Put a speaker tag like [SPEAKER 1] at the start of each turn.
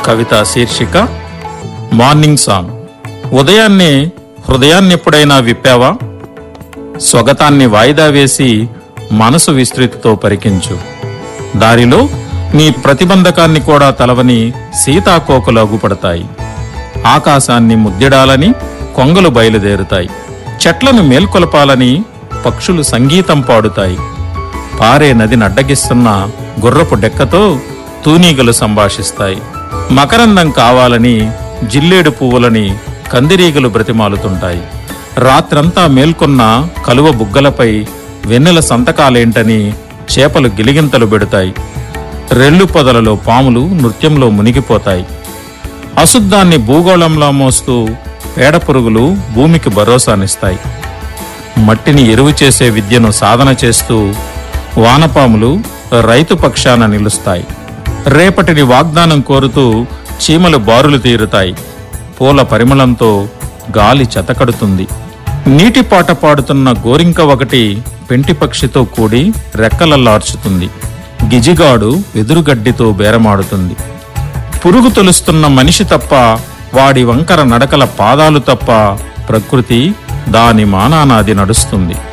[SPEAKER 1] కవిత శీర్షిక morning song ఉదయాన్నే హృదయాన్ని ఎప్పుడైనా విప్పావా స్వగతాన్ని వాయిదా వేసి మనసు విస్తృతితో పరికించు దారిలో నీ ప్రతిబంధకాన్ని కూడా తలవని సీతాకోకలు అగుపడతాయి ఆకాశాన్ని ముద్దిడాలని కొంగలు బయలుదేరుతాయి చెట్లను మేల్కొలపాలని పక్షులు సంగీతం పాడుతాయి పారే నదిని అడ్డగిస్తున్న గుర్రపు డెక్కతో తూనీగలు సంభాషిస్తాయి మకరందం కావాలని జిల్లేడు పువ్వులని కందిరీగలు బ్రతిమాలుతుంటాయి రాత్రంతా మేల్కొన్న కలువ బుగ్గలపై వెన్నెల సంతకాలేంటని చేపలు గిలిగింతలు పెడతాయి రెల్లు పొదలలో పాములు నృత్యంలో మునిగిపోతాయి అశుద్ధాన్ని భూగోళంలో మోస్తూ పేడ పురుగులు భూమికి భరోసానిస్తాయి మట్టిని ఎరువు చేసే విద్యను సాధన చేస్తూ వానపాములు రైతు పక్షాన నిలుస్తాయి రేపటిని వాగ్దానం కోరుతూ చీమలు బారులు తీరుతాయి పూల పరిమళంతో గాలి చెతకడుతుంది నీటి పాట పాడుతున్న గోరింక ఒకటి పెంటి పక్షితో కూడి రెక్కలల్లార్చుతుంది గిజిగాడు వెదురుగడ్డితో బేరమాడుతుంది పురుగు తొలుస్తున్న మనిషి తప్ప వాడి వంకర నడకల పాదాలు తప్ప ప్రకృతి దాని మానానాది నడుస్తుంది